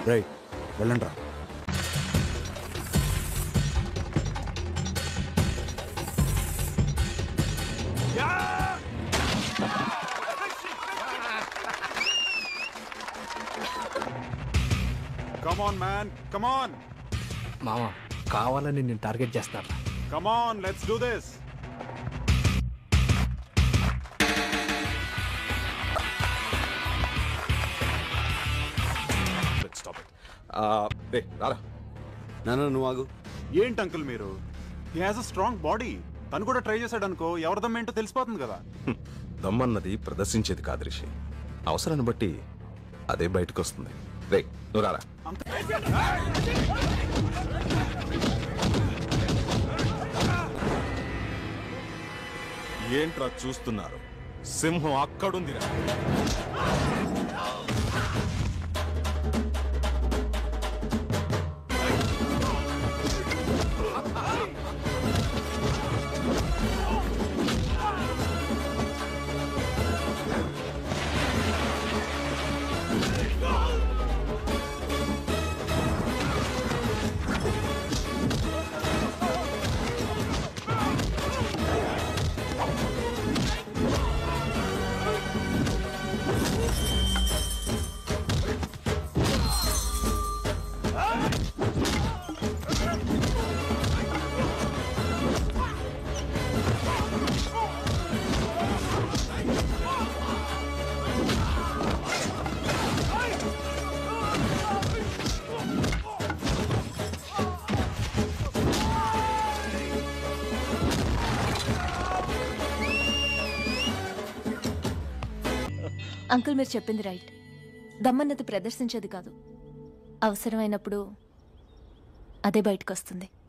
Right వెళ్ళండి రా Come on, man. Come on. మామ కావాలని నేను టార్గెట్ చేస్తాను Come on. Let's do this. Let's stop it. ఆ, రే రారా నాన్న నువ్వు ఆగు ఏంటి అంకుల్ మీరు he has a strong body తను కూడా ట్రై చేశాడు అనుకో ఎవరిదమ్మ ఏంటో తెలిసిపోతుంది కదా హ్మ్. దమ్మన్నది ప్రదర్శించేది కాదు రిషి అవసరాన్ని బట్టి అదే బయటకు వస్తుంది రే నువ్వు రారా ఏంట్రా చూస్తున్నారు సింహం అక్కడుందిరా అంకుల్ మీరు చెప్పింది రైట్ దమ్మన్నది ప్రదర్శించేది కాదు అవసరమైనప్పుడు అదే బయటకు వస్తుంది